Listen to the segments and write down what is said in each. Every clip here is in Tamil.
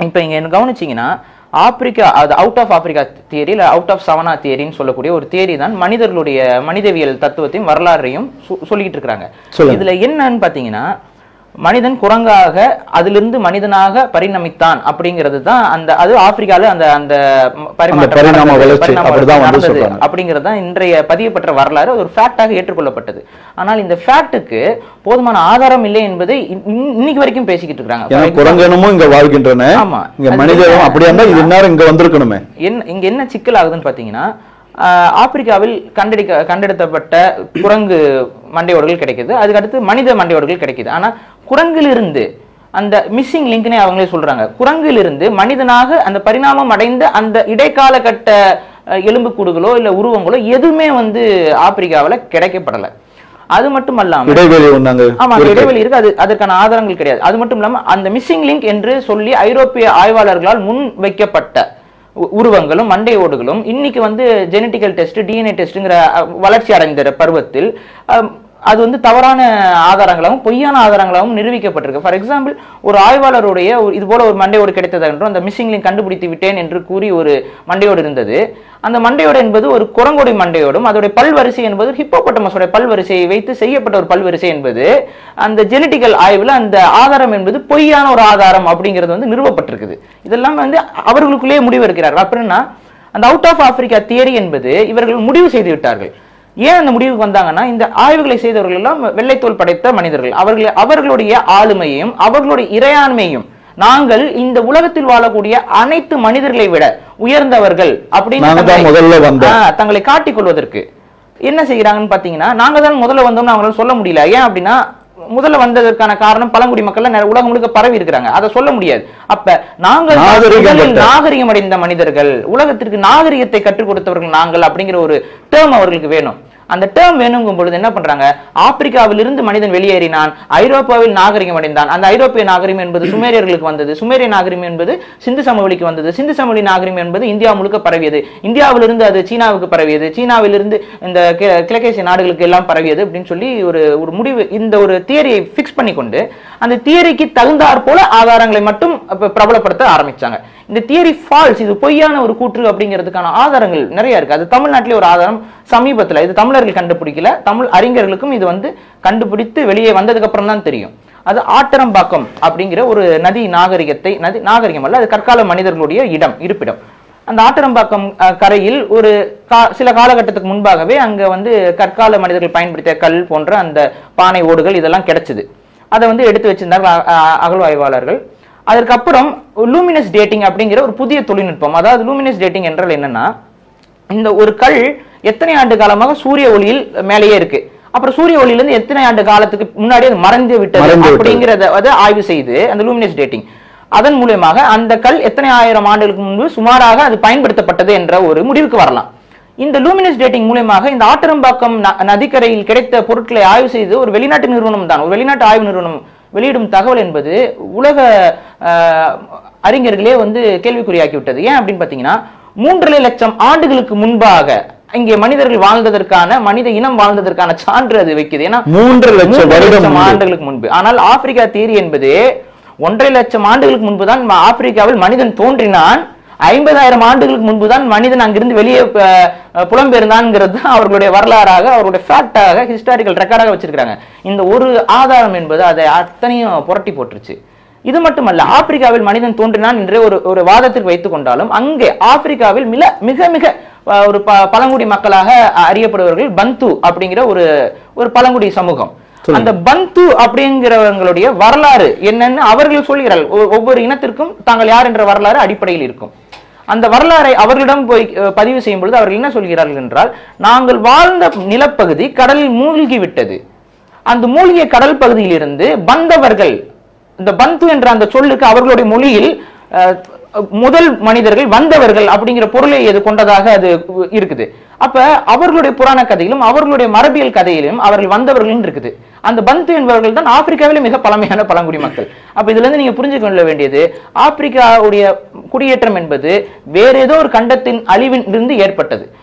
இப்போ இங்க என்ன கவனிச்சீங்கன்னா ஆப்பிரிக்கா அது அவுட் ஆஃப் ஆப்பிரிக்கா தியரி இல்லை அவுட் ஆஃப் சவனா தியரின்னு சொல்லக்கூடிய ஒரு தியரி தான் மனிதர்களுடைய மனிதவியல் தத்துவத்தையும் வரலாறையும் சொ- சொல்லிக்கிட்டு இருக்கிறாங்க சொல்லுங்க. இதுல என்னன்னு பாத்தீங்கன்னா மனிதன் குரங்காக அதிலிருந்து மனிதனாக பரிணமித்தான் அப்படிங்கிறது தான் அந்த அது ஆப்பிரிக்கால அந்த அந்த பரிமாற்றம் பரிணாம நடந்தது, வளர்ச்சி, பரிணாம அப்படிதான் வந்து நடந்தது சொல்றாங்க. அப்படிங்கிறது தான் இன்றைய பதியப்பட்ட வரலாறு அது ஒரு ஃபேக்டாக ஏற்றுக்கொள்ளப்பட்டது ஆனால் இந்த ஃபேக்ட்டுக்கு போதுமான ஆதாரம் இல்லை என்பதை இன்- இன்- இன்னைக்கு வரைக்கும் பேசிக்கிட்டு ஏன்னா இருக்காங்க குரங்கனும் இங்க வாழ்கின்றன ஆமா. இங்க அது மனிதரும் என்ன- அப்படியா இருந்தா இது நேரம் இங்க வந்திருக்கணுமே என்ன இங்க என்ன சிக்கல் ஆகுதுன்னு பாத்தீங்கன்னா ஆஹ், ஆப்பிரிக்காவில் கண்டெடுக்க கண்டெடுத்தப்பட்ட குரங்கு மண்டையோடுகள் கிடைக்குது அதுக்கு அடுத்து மனித மண்டையோடுகள் கிடைக்குது ஆனா குரங்கிலிருந்து அந்த மிஸ்ஸிங் லிங்க்னே அவங்களே சொல்றாங்க குரங்கிலிருந்து மனிதனாக அந்த பரிணாமம் அடைந்த அந்த இடைக்கால கட்ட அஹ், எலும்புக்கூடுகளோ இல்ல உருவங்களோ எதுவுமே வந்து ஆப்பிரிக்காவுல கிடைக்கப்படல அது மட்டும் அல்லாம இடைவெளி ஒண்ணாங்க ஆமா அந்த இடைவெளி இருக்கு அது அதற்கான ஆதாரங்கள் கிடையாது அது மட்டும் இல்லாம அந்த மிஸ்ஸிங் லிங்க் என்று சொல்லி ஐரோப்பிய ஆய்வாளர்களால் முன் வைக்கப்பட்ட உ- உருவங்களும் மண்டை ஓடுகளும் இன்னைக்கு வந்து ஜெனட்டிக்கல் டெஸ்ட் டிஎன்ஏ டெஸ்ட்ங்கிற வளர்ச்சி அடைந்த பருவத்தில் அம், அது வந்து தவறான ஆதாரங்களாகவும் பொய்யான ஆதாரங்களாகவும் நிரூபிக்கப்பட்டிருக்கு ஃபார் எக்ஸாம்பிள் ஒரு ஆய்வாளருடைய ஒரு- இது போல ஒரு மண்டையோடு கிடைத்தது என்றும் அந்த மிஸ்ஸிங் லிங்க் கண்டுபிடித்து விட்டேன் என்று கூறி ஒரு மண்டையோடு இருந்தது அந்த மண்டையோடு என்பது ஒரு குரங்கோடி மண்டையோடும் அதோட பல்வரிசை என்பது ஹிப்போபட்டமஸோட பல்வரிசையை வைத்து செய்யப்பட்ட ஒரு பல்வரிசை என்பது அந்த ஜெனட்டிக்கல் ஆய்வுல அந்த ஆதாரம் என்பது பொய்யான ஒரு ஆதாரம் அப்படிங்கிறது வந்து நிறுவப்பட்டிருக்குது இதெல்லாம் வந்து அவர்களுக்குள்ளேயே முடிவு இருக்கிறார்கள் அப்படின்னா அந்த அவுட் ஆஃப் ஆப்பிரிக்கா தியரி என்பது இவர்கள் முடிவு செய்து விட்டார்கள் ஏன் அந்த முடிவுக்கு வந்தாங்கன்னா இந்த ஆய்வுகளை செய்தவர்கள் எல்லாம் வெள்ளைத்தோல் படைத்த மனிதர்கள் அவர்கள் அவர்களுடைய ஆளுமையையும் அவர்களுடைய இறையாண்மையும் நாங்கள் இந்த உலகத்தில் வாழக்கூடிய அனைத்து மனிதர்களை விட உயர்ந்தவர்கள் அப்படின்னு நாங்க தான் தங்களை- முதல்ல வந்தோம். ஆ, தங்களை காட்டிக் கொள்வதற்கு என்ன செய்கிறாங்கன்னு பாத்தீங்கன்னா நாங்க தான் முதல்ல வந்தோம்னு அவங்களால சொல்ல முடியல ஏன் அப்படின்னா முதல்ல வந்ததற்கான காரணம் பழங்குடி மக்கள் நிறைய உலகம் முழுக்க பரவி இருக்கிறாங்க அதை சொல்ல முடியாது அப்ப நாங்கள் தான் நாகரிகம் முதலில் பெற்ற- நாகரிகம் அடைந்த மனிதர்கள் உலகத்திற்கு நாகரிகத்தை கற்றுக் கொடுத்தவர்கள் நாங்கள் அப்படிங்கிற ஒரு டேர்ம் அவர்களுக்கு வேணும் அந்த டேர்ம் வேணுங்கும் பொழுது என்ன பண்றாங்க ஆப்பிரிக்காவில் இருந்து மனிதன் வெளியேறினான் ஐரோப்பாவில் நாகரிகம் அடைந்தான் அந்த ஐரோப்பிய நாகரிகம் என்பது சுமேரியர்களுக்கு வந்தது சுமேரிய நாகரிகம் என்பது சிந்து சமவெளிக்கு வந்தது சிந்து சமவெளி நாகரிகம் என்பது இந்தியா முழுக்க பரவியது இந்தியாவிலிருந்து அது சீனாவுக்கு பரவியது சீனாவிலிருந்து இந்த கி- கிழக்கேசிய நாடுகளுக்கு எல்லாம் பரவியது அப்படின்னு சொல்லி ஒரு ஒரு முடிவு இந்த ஒரு தியரியை ஃபிக்ஸ் பண்ணி கொண்டு அந்த தியரிக்கு தகுந்தாற் போல ஆதாரங்களை மட்டும் அப்ப பிரபலப்படுத்த ஆரம்பிச்சாங்க இந்த தியரி ஃபால்ஸ் இது பொய்யான ஒரு கூற்று அப்படிங்கிறதுக்கான ஆதாரங்கள் நிறைய இருக்கு அது தமிழ்நாட்டிலே ஒரு ஆதாரம் சமீபத்துல இது தமிழர்கள் கண்டுபிடிக்கல தமிழ் அறிஞர்களுக்கும் இது வந்து கண்டுபிடித்து வெளியே வந்ததுக்கு அப்புறம் தான் தெரியும் அது ஆட்டரம்பாக்கம் அப்படிங்கிற ஒரு நதி நாகரிகத்தை நதி நாகரிகம் அல்ல அது கற்கால மனிதர்களுடைய இடம் இருப்பிடம் அந்த ஆட்டரம்பாக்கம் அஹ், கரையில் ஒரு கா- சில காலகட்டத்துக்கு முன்பாகவே அங்க வந்து கற்கால மனிதர்கள் பயன்படுத்திய கல் போன்ற அந்த பானை ஓடுகள் இதெல்லாம் கிடைச்சது அதை வந்து எடுத்து வச்சிருந்தார்கள் அ- அ- அகழ்வாய்வாளர்கள் அதற்கப்புறம் லூமினஸ் டேட்டிங் அப்படிங்கிற ஒரு புதிய தொழில்நுட்பம் அதாவது லூமினஸ் டேட்டிங் என்றால் என்னன்னா இந்த ஒரு கல் எத்தனை ஆண்டு காலமாக சூரிய ஒளியில் மேலேயே இருக்கு அப்புறம் சூரிய ஒளியில இருந்து எத்தனை ஆண்டு காலத்துக்கு முன்னாடி அது மறைந்து விட்டது மறைந்து விட்டது. அப்படிங்கிறத வந்து ஆய்வு செய்து அந்த லூமினஸ் டேட்டிங் அதன் மூலயமாக அந்த கல் எத்தனை ஆயிரம் ஆண்டுகளுக்கு முன்பு சுமாராக அது பயன்படுத்தப்பட்டது என்ற ஒரு முடிவுக்கு வரலாம் இந்த லூமினஸ் டேட்டிங் மூலயமாக இந்த ஆட்டரம்பாக்கம் ந- நதிக்கரையில் கிடைத்த பொருட்களை ஆய்வு செய்து ஒரு வெளிநாட்டு நிறுவனம் தான் ஒரு வெளிநாட்டு ஆய்வு நிறுவனம் வெளியிடும் தகவல் என்பது உலக ஆஹ், அறிஞர்களே வந்து கேள்விக்குறியாக்கி விட்டது ஏன் அப்படின்னு பார்த்தீங்கன்னா மூன்றரை லட்சம் ஆண்டுகளுக்கு முன்பாக இங்கே மனிதர்கள் வாழ்ந்ததற்கான மனித இனம் வாழ்ந்ததற்கான சான்று அது வைக்குது ஏன்னா மூன்று லட்சம் மூன்று வருடம் லட்சம் முன்பு. ஆண்டுகளுக்கு முன்பு ஆனால் ஆப்பிரிக்கா தீரி என்பது ஒன்றரை லட்சம் ஆண்டுகளுக்கு முன்பு தான் ம- ஆப்பிரிக்காவில் மனிதன் தோன்றினான் ஐம்பதாயிரம் ஆண்டுகளுக்கு முன்பு தான் மனிதன் அங்கிருந்து வெளியே அஹ், அஹ், புலம்பெயர்ந்தான்ங்கிறது தான் அவர்களுடைய வரலாறாக அவர்களுடைய ஃபேக்டாக ஹிஸ்டாரிக்கல் ரெக்கார்டாக வச்சிருக்காங்க இந்த ஒரு ஆதாரம் என்பது அதை அத்தனையும் புரட்டி போட்டுருச்சு இது மட்டுமல்ல ஆப்பிரிக்காவில் மனிதன் தோன்றினான் என்று ஒரு ஒரு வாதத்திற்கு வைத்துக் கொண்டாலும் அங்கே ஆப்பிரிக்காவில் மிக மிக மிக அஹ், ஒரு ப- பழங்குடி மக்களாக அறியப்படுபவர்கள் பந்து அப்படிங்கிற ஒரு ஒரு பழங்குடி சமூகம் அந்த பந்து அப்படிங்கிறவங்களுடைய வரலாறு என்னன்னு அவர்கள் சொல்கிறார்கள் ஒ- ஒவ்வொரு இனத்திற்கும் தாங்கள் யார் என்ற வரலாறு அடிப்படையில் இருக்கும் அந்த வரலாறை அவர்களிடம் போய் அஹ், பதிவு செய்யும் பொழுது அவர்கள் என்ன சொல்கிறார்கள் என்றால் நாங்கள் வாழ்ந்த நிலப்பகுதி கடலில் மூழ்கி விட்டது அந்த மூழ்கிய கடல் பகுதியிலிருந்து வந்தவர்கள் இந்த பந்து என்ற அந்த சொல்லுக்கு அவர்களுடைய மொழியில் அஹ், முதல் மனிதர்கள் வந்தவர்கள் அப்படிங்கிற பொருளை இது கொண்டதாக அது இருக்குது அப்ப அவர்களுடைய புராண கதையிலும் அவர்களுடைய மரபியல் கதையிலும் அவர்கள் வந்தவர்கள் இருக்குது அந்த பந்து என்பவர்கள் தான் ஆப்பிரிக்காவிலே மிக பழமையான பழங்குடி மக்கள் அப்ப இதுல இருந்து நீங்க புரிஞ்சு கொள்ள வேண்டியது ஆப்பிரிக்காவுடைய குடியேற்றம் என்பது வேற ஏதோ ஒரு கண்டத்தின் அழிவிலிருந்து ஏற்பட்டது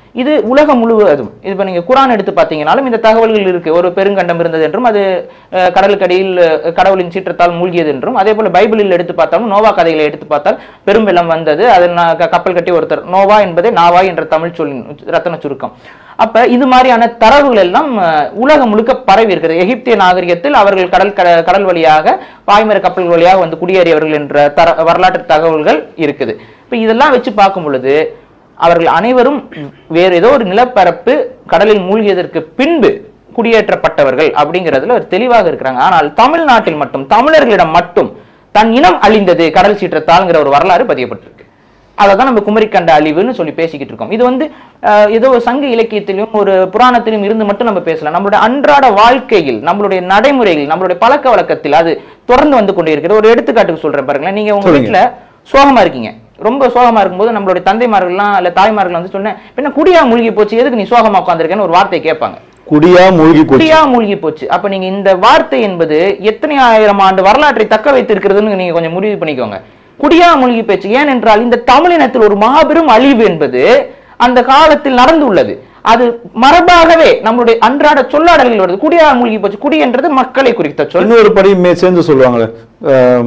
இது உலகம் முழுவதும் இப்போ நீங்க குரான் எடுத்து பார்த்தீங்கனாலும் இந்த தகவல்கள் இருக்கு ஒரு பெருங்கண்டம் இருந்தது என்றும் அது அஹ், கடலுக்கடியில் அஹ், கடவுளின் சீற்றத்தால் மூழ்கியது என்றும் அதே போல பைபிளில் எடுத்து பார்த்தாலும் நோவா கதைகளை எடுத்து பார்த்தால் பெரும் வெள்ளம் வந்தது அது நா- க- கப்பல் கட்டி ஒருத்தர் நோவா என்பதே நாவா என்ற தமிழ் சொல்லின் ரத்தன சுருக்கம் அப்ப இது மாதிரியான தரவுகள் எல்லாம் அஹ், உலகம் முழுக்க பரவி இருக்கிறது எகிப்திய நாகரிகத்தில் அவர்கள் கடல் கட- கடல் வழியாக பாய்மர கப்பல் வழியாக வந்து குடியேறியவர்கள் என்ற தர வரலாற்று தகவல்கள் இருக்குது இப்ப இதெல்லாம் வச்சு பார்க்கும் பொழுது அவர்கள் அனைவரும் வேறு ஏதோ ஒரு நிலப்பரப்பு கடலில் மூழ்கியதற்கு பின்பு குடியேற்றப்பட்டவர்கள் அப்படிங்கிறதுல ஒரு தெளிவாக இருக்கிறாங்க ஆனால் தமிழ்நாட்டில் மட்டும் தமிழர்களிடம் மட்டும் தன் இனம் அழிந்தது கடல் சீற்றத்தால்ங்கிற ஒரு வரலாறு பதியப்பட்டிருக்கு அதை தான் நம்ம குமரிக்கண்ட அழிவுன்னு சொல்லி பேசிக்கிட்டு இருக்கோம் இது வந்து அஹ், ஏதோ ஒரு சங்க இலக்கியத்திலும் ஒரு புராணத்திலும் இருந்து மட்டும் நம்ம பேசலாம் நம்மளுடைய அன்றாட வாழ்க்கையில் நம்மளுடைய நடைமுறையில் நம்மளுடைய பழக்க வழக்கத்தில் அது தொடர்ந்து வந்து கொண்டே இருக்கிறது ஒரு எடுத்துக்காட்டுக்கு சொல்றேன் பாருங்களேன் நீங்க உங்க சொல்லுங்க. வீட்டுல சோகமா இருக்கீங்க ரொம்ப சோகமா இருக்கும்போது நம்மளுடைய தந்தைமார்கள்லாம் இல்ல தாய்மார்கள் வந்து சொன்னேன் பின்ன குடியா மூழ்கி போச்சு எதுக்கு நீ சோகமா உட்காந்துருக்கேன்னு ஒரு வார்த்தையை கேட்பாங்க குடியா மூழ்கி போச்சு குடியா மூழ்கி போச்சு அப்ப நீங்க இந்த வார்த்தை என்பது எத்தனை ஆயிரம் ஆண்டு வரலாற்றை தக்க வைத்திருக்கிறதுன்னு நீங்க கொஞ்சம் முடிவு பண்ணிக்கோங்க குடியா மூழ்கி போச்சு ஏனென்றால் இந்த தமிழினத்தில் ஒரு மாபெரும் அழிவு என்பது அந்த காலத்தில் நடந்துள்ளது அது மரபாகவே நம்மளுடைய அன்றாட சொல்லாடல்கள் வருது குடியா மூழ்கி போச்சு குடி என்றது மக்களை குறித்த சொல் இன்னொரு படி மே சேர்ந்து சொல்லுவாங்களே ஆம்,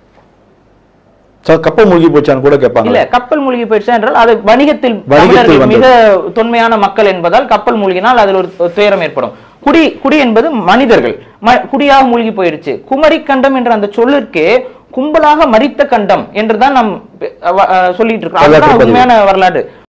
ச- கப்பல் மூழ்கி போச்சான்னு கூட இல்ல கேட்பாங்க கப்பல் மூழ்கி போயிடுச்சு என்றால் அது வணிகத்தில் வணிகத்தில் தமிழர்கள் வந்தது. மிக தொன்மையான மக்கள் என்பதால் கப்பல் மூழ்கினால் அதில் ஒரு ஒரு துயரம் ஏற்படும் குடி குடி என்பது மனிதர்கள் ம- குடியாக மூழ்கி போயிடுச்சு குமரி கண்டம் என்ற அந்த சொல்லிற்கே கும்பலாக மரித்த கண்டம் என்றுதான் நாம் அஹ், அஹ், சொல்லிட்டு இருக்கோம் வரலாற்று அதுதான் பதிவு. உண்மையான வரலாறு